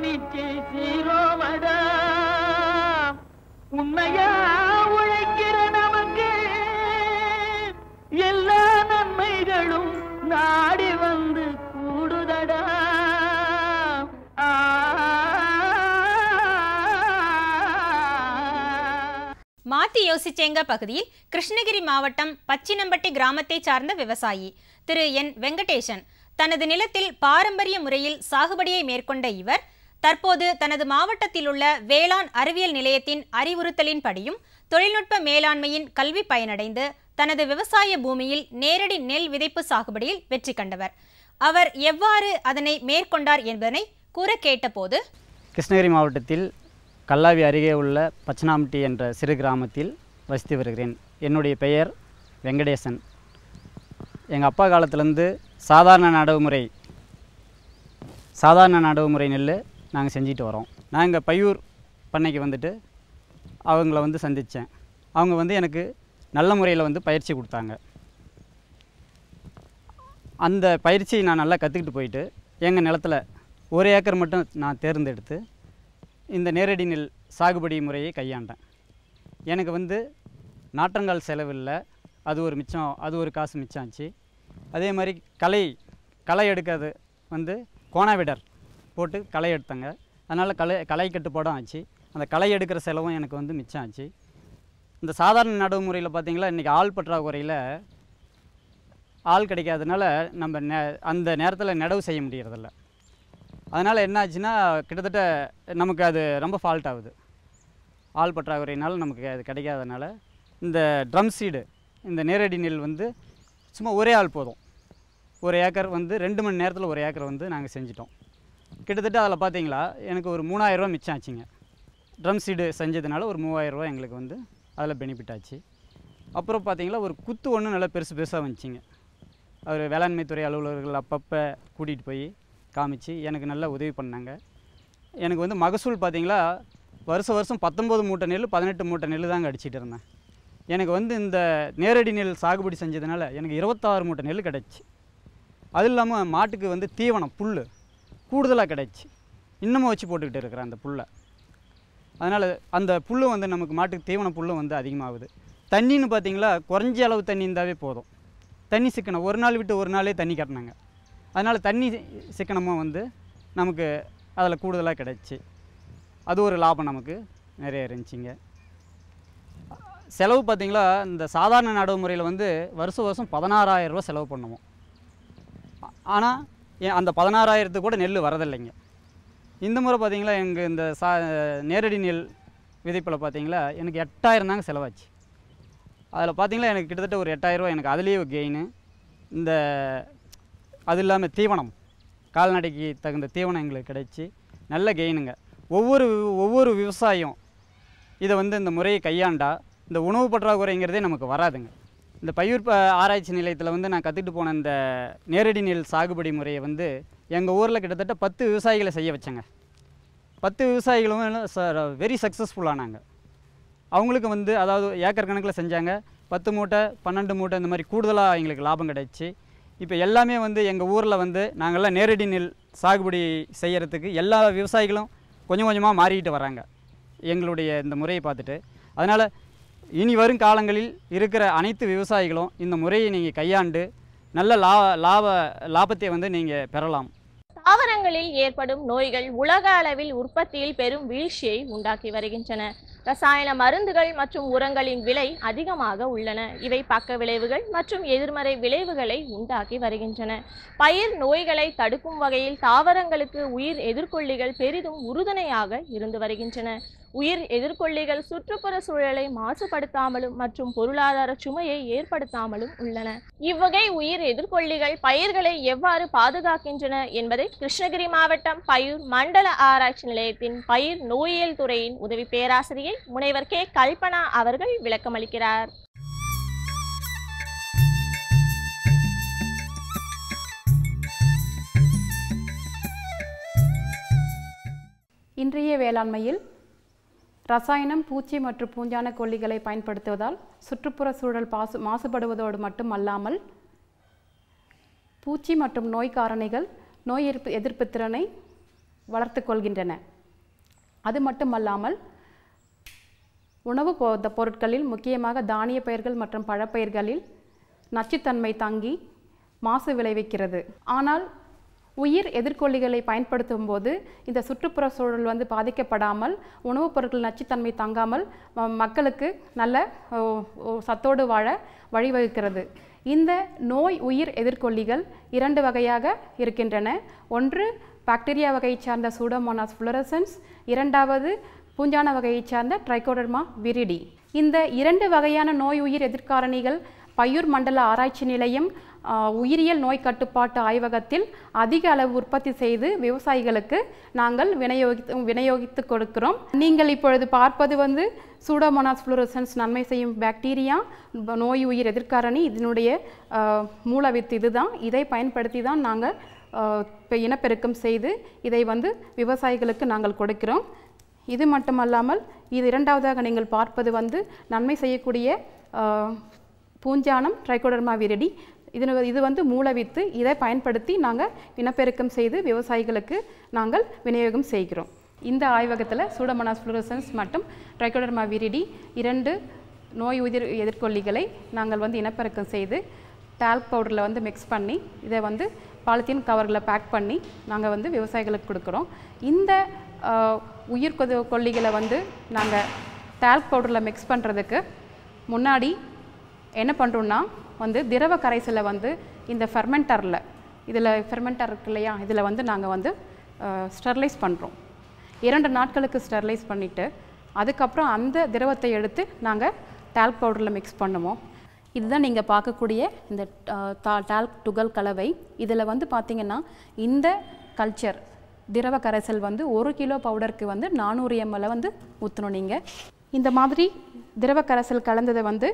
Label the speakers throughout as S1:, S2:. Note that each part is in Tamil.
S1: பயிற்சி சீரோமடா உண்மையா உழைக்கிற நமக்கு எல்லா நன்மைகளும் நாடி வந்து கூடுதடா ஆ
S2: மாத்தி யோசிச்சேங்க பகுதியில் கிருஷ்ணகிரி மாவட்டம் பச்சினம்பட்டி கிராமத்தை சார்ந்த விவசாயி திரு என் வெங்கடேசன் தனது நிலத்தில் பாரம்பரிய முறையில் சாகுபடியை மேற்கொண்ட இவர் தற்போது தனது மாவட்டத்தில் உள்ள வேளாண் அறிவியல் நிலையத்தின் அறிவுறுத்தலின்படியும் தொழில்நுட்ப மேலாண்மையின் கல்வி பயனடைந்து தனது விவசாய பூமியில் நேரடி நெல் விதைப்பு சாகுபடியில் வெற்றி கண்டவர் அவர் எவ்வாறு அதனை மேற்கொண்டார் என்பதனை கூற கேட்டபோது
S3: கிருஷ்ணகிரி மாவட்டத்தில் கல்லாவி அருகே உள்ள பச்சனாம்பட்டி என்ற சிறு கிராமத்தில் வசித்து வருகிறேன் என்னுடைய பெயர் வெங்கடேசன் எங்கள் அப்பா காலத்துலேருந்து சாதாரண நடவு முறை சாதாரண நடவு முறை நெல் நாங்கள் செஞ்சுட்டு வரோம் நான் இங்கே பையூர் பண்ணைக்கு வந்துட்டு அவங்கள வந்து சந்தித்தேன் அவங்க வந்து எனக்கு நல்ல முறையில் வந்து பயிற்சி கொடுத்தாங்க அந்த பயிற்சியை நான் நல்லா கற்றுக்கிட்டு போயிட்டு எங்கள் நிலத்துல ஒரு ஏக்கர் மட்டும் நான் தேர்ந்தெடுத்து இந்த நேரடி நெல் சாகுபடி முறையை கையாண்டேன் எனக்கு வந்து நாற்றங்கால் செலவில்லை அது ஒரு மிச்சம் அது ஒரு காசு மிச்சம் ஆச்சு அதே மாதிரி களை களை எடுக்கிறது வந்து கோணாவிடர் போட்டு களை எடுத்தங்க அதனால் களை களை கட்டுப்பாடும் ஆச்சு அந்த களை எடுக்கிற செலவும் எனக்கு வந்து மிச்சம் ஆச்சு இந்த சாதாரண நடவு முறையில் பார்த்தீங்களா இன்றைக்கி ஆள் பற்றாக்குறையில் ஆள் கிடைக்காதனால நம்ம நே அந்த நேரத்தில் நடவு செய்ய முடியறதில்ல அதனால் என்ன ஆச்சுன்னா கிட்டத்தட்ட நமக்கு அது ரொம்ப ஃபால்ட் ஆகுது ஆள் பற்றாக்குறையினால நமக்கு அது கிடைக்காதனால இந்த ட்ரம் சீடு இந்த நேரடி நெல் வந்து சும்மா ஒரே ஆள் போதும் ஒரு ஏக்கர் வந்து ரெண்டு மணி நேரத்தில் ஒரு ஏக்கர் வந்து நாங்கள் செஞ்சிட்டோம் கிட்டத்தட்ட அதில் பார்த்தீங்களா எனக்கு ஒரு மூணாயிரரூவா மிச்சம் ஆச்சுங்க ட்ரம் சீடு செஞ்சதுனால ஒரு மூவாயிரரூவா எங்களுக்கு வந்து அதில் பெனிஃபிட் ஆச்சு அப்புறம் பார்த்தீங்களா ஒரு குத்து ஒன்று நல்லா பெருசு பெருசாக வந்துச்சிங்க அவர் வேளாண்மை துறை அலுவலர்கள் அப்பப்போ கூட்டிகிட்டு போய் காமிச்சு எனக்கு நல்லா உதவி பண்ணாங்க எனக்கு வந்து மகசூல் பார்த்தீங்களா வருஷம் வருஷம் பத்தொம்போது மூட்டை நெல் பதினெட்டு மூட்டை நெல் தாங்க அடிச்சிட்டு இருந்தேன் எனக்கு வந்து இந்த நேரடி நெல் சாகுபடி செஞ்சதுனால எனக்கு இருபத்தாறு மூட்டை நெல் கிடச்சி அது இல்லாமல் மாட்டுக்கு வந்து தீவனம் புல் கூடுதலாக கிடச்சி இன்னமும் வச்சு போட்டுக்கிட்டு இருக்கிறேன் அந்த புல்லை அதனால் அந்த புல்லு வந்து நமக்கு மாட்டுக்கு தீவன புல்லும் வந்து அதிகமாகுது தண்ணின்னு பார்த்தீங்களா குறைஞ்ச அளவு தண்ணி இருந்தாவே போதும் தண்ணி சிக்கனம் ஒரு நாள் விட்டு ஒரு நாளே தண்ணி கட்டினாங்க அதனால் தண்ணி சிக்கனமும் வந்து நமக்கு அதில் கூடுதலாக கிடச்சி அது ஒரு லாபம் நமக்கு நிறைய இருந்துச்சுங்க செலவு பார்த்தீங்களா இந்த சாதாரண நடவு முறையில் வந்து வருஷம் வருஷம் பதினாறாயிரம் ரூபாய் செலவு பண்ணுவோம் ஆனால் அந்த பதினாறாயிரத்துக்கு கூட நெல் வரதில்லைங்க இந்த முறை பார்த்தீங்களா எங்கள் இந்த சா நேரடி நெல் விதைப்பில் பார்த்தீங்களா எனக்கு எட்டாயிரம் தாங்க செலவாச்சு அதில் பார்த்தீங்களா எனக்கு கிட்டத்தட்ட ஒரு எட்டாயிரரூவா எனக்கு அதுலேயே கெயின் இந்த அது இல்லாமல் தீவனம் கால்நடைக்கு தகுந்த தீவனம் எங்களுக்கு கிடைச்சி நல்ல கெயினுங்க ஒவ்வொரு ஒவ்வொரு விவசாயம் இதை வந்து இந்த முறையை கையாண்டா இந்த உணவு பற்றாக்குறைங்கிறதே நமக்கு வராதுங்க இந்த பயிர் ப ஆராய்ச்சி நிலையத்தில் வந்து நான் கற்றுக்கிட்டு போன இந்த நேரடி நெல் சாகுபடி முறையை வந்து எங்கள் ஊரில் கிட்டத்தட்ட பத்து விவசாயிகளை செய்ய வச்சேங்க பத்து விவசாயிகளும் சார் வெரி சக்ஸஸ்ஃபுல்லானாங்க அவங்களுக்கு வந்து அதாவது ஏக்கர் கணக்கில் செஞ்சாங்க பத்து மூட்டை பன்னெண்டு மூட்டை இந்த மாதிரி கூடுதலாக எங்களுக்கு லாபம் கிடைச்சி இப்போ எல்லாமே வந்து எங்கள் ஊரில் வந்து நாங்கள்லாம் நேரடி நெல் சாகுபடி செய்யறதுக்கு எல்லா விவசாயிகளும் கொஞ்சம் கொஞ்சமாக மாறிக்கிட்டு வராங்க எங்களுடைய இந்த முறையை பார்த்துட்டு அதனால் இனி வரும் காலங்களில் இருக்கிற அனைத்து விவசாயிகளும் இந்த முறையை நீங்கள் கையாண்டு நல்ல லா லாப லாபத்தை வந்து நீங்கள் பெறலாம்
S4: தாவரங்களில் ஏற்படும் நோய்கள் உலக அளவில் உற்பத்தியில் பெரும் வீழ்ச்சியை உண்டாக்கி வருகின்றன ரசாயன மருந்துகள் மற்றும் உரங்களின் விலை அதிகமாக உள்ளன இவை பக்க விளைவுகள் மற்றும் எதிர்மறை விளைவுகளை உண்டாக்கி வருகின்றன பயிர் நோய்களை தடுக்கும் வகையில் தாவரங்களுக்கு உயிர் எதிர்கொல்லிகள் பெரிதும் உறுதுணையாக இருந்து வருகின்றன உயிர் எதிர்கொல்லிகள் சுற்றுப்புற சூழலை மாசுபடுத்தாமலும் மற்றும் பொருளாதார சுமையை ஏற்படுத்தாமலும் உள்ளன இவ்வகை உயிர் எதிர்கொல்லிகள் பயிர்களை எவ்வாறு பாதுகாக்கின்றன என்பதை கிருஷ்ணகிரி மாவட்டம் பயிர் மண்டல ஆராய்ச்சி நிலையத்தின் பயிர் நோயியல் துறையின் உதவி பேராசிரியை முனைவர் கே கல்பனா அவர்கள் விளக்கமளிக்கிறார்
S5: இன்றைய வேளாண்மையில் ரசாயனம் பூச்சி மற்றும் பூஞ்சான கொல்லிகளை பயன்படுத்துவதால் சுற்றுப்புற சூழல் பாசு மாசுபடுவதோடு மட்டுமல்லாமல் பூச்சி மற்றும் நோய் காரணிகள் நோய் எதிர்ப்பு எதிர்ப்பு திறனை வளர்த்து கொள்கின்றன அது மட்டுமல்லாமல் உணவு பொ த- பொருட்களில் முக்கியமாக தானிய பயிர்கள் மற்றும் பழப்பயிர்களில் நச்சுத்தன்மை தாங்கி மாசு விளைவிக்கிறது ஆனால் உயிர் எதிர்கொல்லிகளை பயன்படுத்தும் போது இந்த சுற்றுப்புற சூழல் வந்து பாதிக்கப்படாமல் உணவுப் பொருட்கள் நச்சுத்தன்மை தாங்காமல் ம- மக்களுக்கு நல்ல ஓ, ஓ, சத்தோடு வாழ வழிவகுக்கிறது இந்த நோய் உயிர் எதிர்கொல்லிகள் இரண்டு வகையாக இருக்கின்றன ஒன்று பாக்டீரியா வகையைச் சார்ந்த சூடோமோனாஸ் ஃப்ளோரசன்ஸ் இரண்டாவது பூஞ்சான வகையைச் சார்ந்த ட்ரைகோடர்மா விரிடி இந்த இரண்டு வகையான நோய் உயிர் எதிர்காரணிகள் பையூர் மண்டல ஆராய்ச்சி நிலையம் ஆ, உயிரியல் நோய் கட்டுப்பாட்டு ஆய்வகத்தில் அதிக அளவு உற்பத்தி செய்து விவசாயிகளுக்கு நாங்கள் விநியோகித்து விநியோகித்து கொடுக்கிறோம் நீங்கள் இப்பொழுது பார்ப்பது வந்து சூடோமோனாஸ் ஃப்ளோரசன்ஸ் நன்மை செய்யும் பாக்டீரியா ப- நோய் உயிர் எதிர்காரணி இதனுடைய ஆ, மூலவித்து இதுதான் இதை பயன்படுத்தி தான் நாங்கள் ஆ, இப்போ இனப்பெருக்கம் செய்து இதை வந்து விவசாயிகளுக்கு நாங்கள் கொடுக்கிறோம் இது மட்டுமல்லாமல் இது இரண்டாவதாக நீங்கள் பார்ப்பது வந்து நன்மை செய்யக்கூடிய ஆ, பூஞ்சானம் ட்ரைகோடர்மா விரடி இது இது வந்து மூலவித்து இதை பயன்படுத்தி நாங்கள் இனப்பெருக்கம் செய்து விவசாயிகளுக்கு நாங்கள் விநியோகம் செய்கிறோம் இந்த ஆய்வகத்தில் சூடமோனாஸ் ஃப்ளூரசன்ஸ் மற்றும் ட்ரைகோடர்மா விரிடி இரண்டு நோய் உதிர் எதிர்கொல்லிகளை நாங்கள் வந்து இனப்பெருக்கம் செய்து டால்க் பவுடரில் வந்து மிக்ஸ் பண்ணி இதை வந்து பாலித்தீன் கவரில் பேக் பண்ணி நாங்கள் வந்து விவசாயிகளுக்கு கொடுக்குறோம் இந்த ஆஹ், உயிர் கொது கொல்லிகளை வந்து நாங்கள் டால்க் பவுடரில் மிக்ஸ் பண்ணுறதுக்கு முன்னாடி என்ன பண்ணுறோம்னா வந்து திரவ கரைசலை வந்து இந்த ஃபெர்மெண்டரில் இதில் ஃபெர்மெண்டர் இருக்கு இல்லையா இதில் வந்து நாங்கள் வந்து ஸ்டெர்லைஸ் பண்ணுறோம் இரண்டு நாட்களுக்கு ஸ்டெர்லைஸ் பண்ணிவிட்டு அதுக்கப்புறம் அந்த திரவத்தை எடுத்து நாங்கள் டால்க் பவுடரில் மிக்ஸ் பண்ணுவோம் இதுதான் நீங்கள் பார்க்கக்கூடிய இந்த டால்க் துகள் கலவை இதில் வந்து பார்த்தீங்கன்னா இந்த கல்ச்சர் திரவ கரைசல் வந்து ஒரு கிலோ பவுடருக்கு வந்து நானூறு எம்எல் வந்து ஊற்றணும் நீங்கள் இந்த மாதிரி திரவ கரைசல் கலந்ததை வந்து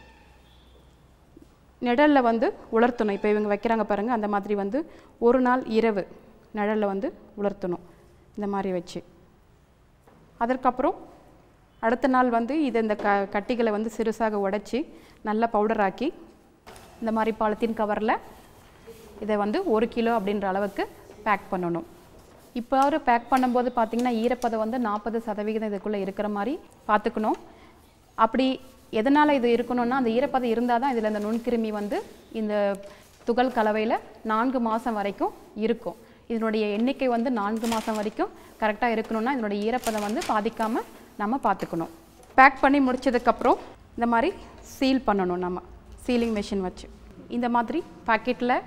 S5: நிழலில் வந்து உலர்த்தணும் இப்போ இவங்க வைக்கிறாங்க பாருங்கள் அந்த மாதிரி வந்து ஒரு நாள் இரவு நிழலில் வந்து உலர்த்தணும் இந்த மாதிரி வச்சு அதற்கப்புறம் அடுத்த நாள் வந்து இதை இந்த க கட்டிகளை வந்து சிறுசாக உடைச்சி நல்லா பவுடர் ஆக்கி இந்த மாதிரி பாலித்தீன் கவரில் இதை வந்து ஒரு கிலோ அப்படின்ற அளவுக்கு பேக் பண்ணணும் இப்போ அவர் பேக் பண்ணும்போது பார்த்தீங்கன்னா ஈரப்பதம் வந்து நாற்பது சதவிகிதம் இதுக்குள்ளே இருக்கிற மாதிரி பார்த்துக்கணும் அப்படி எதனால் இது இருக்கணும்னா அந்த ஈரப்பதம் இருந்தால் தான் இதில் இந்த நுண்கிருமி வந்து இந்த துகள் கலவையில் நான்கு மாதம் வரைக்கும் இருக்கும் இதனுடைய எண்ணிக்கை வந்து நான்கு மாதம் வரைக்கும் கரெக்டாக இருக்கணும்னா இதனுடைய ஈரப்பதம் வந்து பாதிக்காமல் நம்ம பார்த்துக்கணும் பேக் பண்ணி முடிச்சதுக்கப்புறம் இந்த மாதிரி சீல் பண்ணணும் நம்ம சீலிங் மெஷின் வச்சு இந்த மாதிரி பாக்கெட்டில்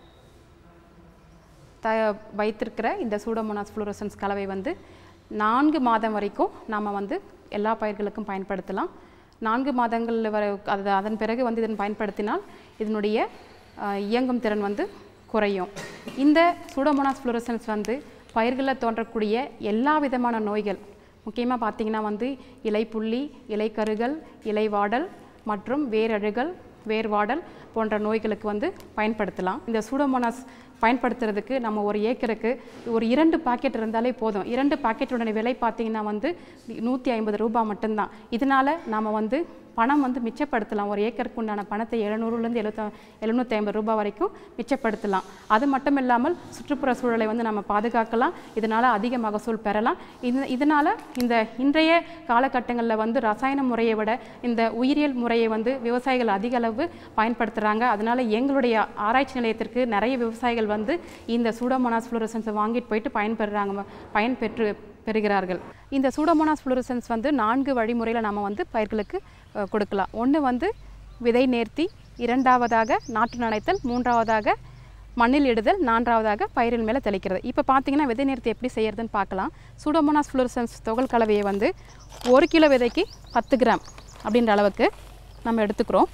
S5: த வைத்திருக்கிற இந்த சூடோமோனாஸ் ஃப்ளூரசன்ஸ் கலவை வந்து நான்கு மாதம் வரைக்கும் நம்ம வந்து எல்லா பயிர்களுக்கும் பயன்படுத்தலாம் நான்கு மாதங்கள் வரை அது அதன் பிறகு வந்து இதன் பயன்படுத்தினால் இதனுடைய அஹ், இயங்கும் திறன் வந்து குறையும் இந்த சூடோமோனாஸ் ஃப்ளூரசன்ஸ் வந்து பயிர்களில் தோன்றக்கூடிய எல்லா விதமான நோய்கள் முக்கியமாக பார்த்தீங்கன்னா வந்து இலைப்புள்ளி இலைக்கருகள் இலைவாடல் மற்றும் வேரழுகல் வேர்வாடல் போன்ற நோய்களுக்கு வந்து பயன்படுத்தலாம் இந்த சூடோமோனாஸ் பயன்படுத்துறதுக்கு நம்ம ஒரு ஏக்கருக்கு ஒரு இரண்டு பாக்கெட் இருந்தாலே போதும் இரண்டு பாக்கெட்டோட விலை பார்த்தீங்கன்னா வந்து நூற்றி ஐம்பது ரூபாய் மட்டும்தான் இதனால் நாம் வந்து பணம் வந்து மிச்சப்படுத்தலாம் ஒரு ஏக்கருக்கு உண்டான பணத்தை எழுநூறுலேருந்து எழுபத்த எழுநூற்றி ஐம்பது ரூபாய் வரைக்கும் மிச்சப்படுத்தலாம் அது மட்டும் இல்லாமல் சுற்றுப்புற சூழலை வந்து நம்ம பாதுகாக்கலாம் இதனால் அதிக மகசூல் பெறலாம் இது இதனால் இந்த இன்றைய காலகட்டங்களில் வந்து ரசாயன முறையை விட இந்த உயிரியல் முறையை வந்து விவசாயிகள் அதிக அளவு பயன்படுத்துகிறாங்க அதனால் எங்களுடைய ஆராய்ச்சி நிலையத்திற்கு நிறைய விவசாயிகள் வந்து இந்த சூடோமோனாஸ் ஃப்ளோரசன்ஸை வாங்கிட்டு போயிட்டு பயன்பெறுறாங்க பயன்பெற்று பெறுகிறார்கள் இந்த சூடோமோனாஸ் ஃப்ளோரசன்ஸ் வந்து நான்கு வழிமுறையில் நம்ம வந்து பயிர்களுக்கு அஹ், கொடுக்கலாம் ஒன்று வந்து விதை நேர்த்தி இரண்டாவதாக நாற்று நனைத்தல் மூன்றாவதாக மண்ணில் இடுதல் நான்காவதாக பயிரின் மேலே தெளிக்கிறது இப்போ பார்த்தீங்கன்னா விதை நேர்த்தி எப்படி செய்யறதுன்னு பார்க்கலாம் சூடோமோனாஸ் ஃப்ளோரசன்ஸ் துகள் கலவையை வந்து ஒரு கிலோ விதைக்கு பத்து கிராம் அப்படின்ற அளவுக்கு நம்ம எடுத்துக்கிறோம்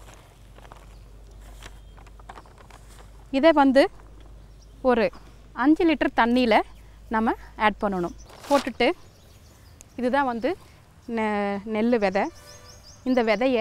S5: இதை வந்து ஒரு அஞ்சு லிட்டர் தண்ணியில் நம்ம ஆட் பண்ணணும் போட்டுட்டு இதுதான் வந்து நெ- நெல் விதை இந்த விதையை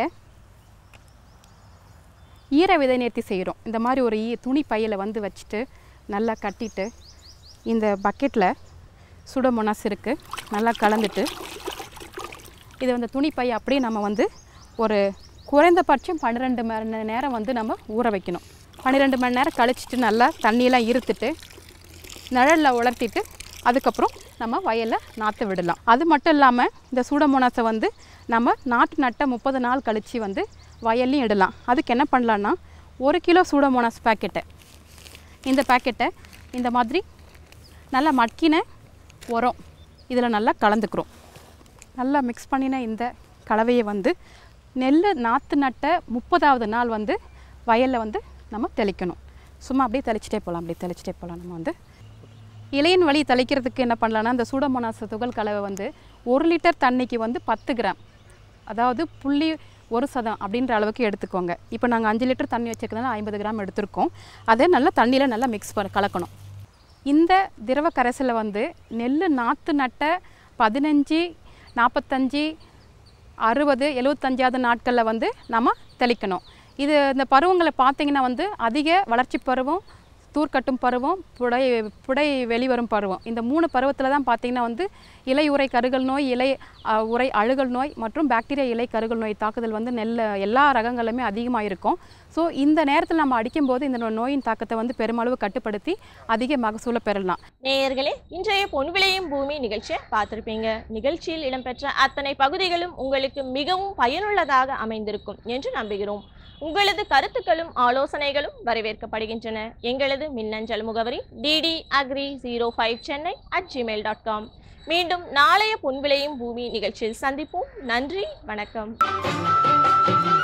S5: ஈர விதை நேர்த்தி செய்கிறோம் இந்த மாதிரி ஒரு ஈ துணி பையில் வந்து வச்சுட்டு நல்லா கட்டிட்டு இந்த பக்கெட்டில் சுடமொனாஸ் இருக்குது நல்லா கலந்துட்டு இதை வந்து துணி பை அப்படியே நம்ம வந்து ஒரு குறைந்தபட்சம் பன்னிரெண்டு மணி நேரம் வந்து நம்ம ஊற வைக்கணும் பன்னிரெண்டு மணி நேரம் கழிச்சிட்டு நல்லா தண்ணியெல்லாம் இருத்துட்டு நிழலில் உலர்த்திட்டு அதுக்கப்புறம் நம்ம வயலில் நாற்று விடலாம் அது மட்டும் இல்லாமல் இந்த சூடமோனாஸை வந்து நம்ம நாற்று நட்ட முப்பது நாள் கழித்து வந்து வயல்லையும் இடலாம் அதுக்கு என்ன பண்ணலான்னா ஒரு கிலோ சூடமோனாஸ் பேக்கெட்டை இந்த பேக்கெட்டை இந்த மாதிரி நல்லா மட்கின உரம் இதில் நல்லா கலந்துக்கிறோம் நல்லா மிக்ஸ் பண்ணின இந்த கலவையை வந்து நெல் நாற்று நட்ட முப்பதாவது நாள் வந்து வயலில் வந்து நம்ம தெளிக்கணும் சும்மா அப்படியே தெளிச்சிட்டே போகலாம் அப்படியே தெளிச்சிட்டே போகலாம் நம்ம வந்து இலையின் வழி தெளிக்கிறதுக்கு என்ன பண்ணலான்னா இந்த சூடமோனாஸ் துகள் கலவை வந்து ஒரு லிட்டர் தண்ணிக்கு வந்து பத்து கிராம் அதாவது புள்ளி ஒரு சதம் அப்படின்ற அளவுக்கு எடுத்துக்கோங்க இப்போ நாங்கள் அஞ்சு லிட்டர் தண்ணி வச்சுருக்கனால ஐம்பது கிராம் எடுத்திருக்கோம் அதை நல்லா தண்ணியில் நல்லா மிக்ஸ் பண்ண கலக்கணும் இந்த திரவ கரைசலை வந்து நெல் நாற்று நட்ட பதினஞ்சு நாற்பத்தஞ்சு அறுபது எழுபத்தஞ்சாவது நாட்களில் வந்து நம்ம தெளிக்கணும் இது இந்த பருவங்களை பார்த்தீங்கன்னா வந்து அதிக வளர்ச்சி பருவம் தூர்க்கட்டும் பருவம் புடை புடை வெளிவரும் பருவம் இந்த மூணு பருவத்தில் தான் பார்த்தீங்கன்னா வந்து இலை உறை கருகல் நோய் இலை அ, உறை அழுகல் நோய் மற்றும் பாக்டீரியா இலை கருகல் நோய் தாக்குதல் வந்து நெல் எல்லா ரகங்களுமே அதிகமாக இருக்கும் ஸோ இந்த நேரத்தில் நம்ம அடிக்கும்போது இந்த நோ- நோயின் தாக்கத்தை வந்து பெருமளவு கட்டுப்படுத்தி அதிக மகசூலை பெறலாம்
S4: நேயர்களே இன்றைய பொன் விளையும் பூமி நிகழ்ச்சியை பார்த்திருப்பீங்க நிகழ்ச்சியில் இடம்பெற்ற அத்தனை பகுதிகளும் உங்களுக்கு மிகவும் பயனுள்ளதாக அமைந்திருக்கும் என்று நம்புகிறோம் உங்களது கருத்துக்களும் ஆலோசனைகளும் வரவேற்கப்படுகின்றன எங்களது மின்னஞ்சல் முகவரி DD agri zero five Chennai at Gmail dot com மீண்டும் நாளைய பொன் விளையும் பூமி நிகழ்ச்சியில் சந்திப்போம் நன்றி வணக்கம்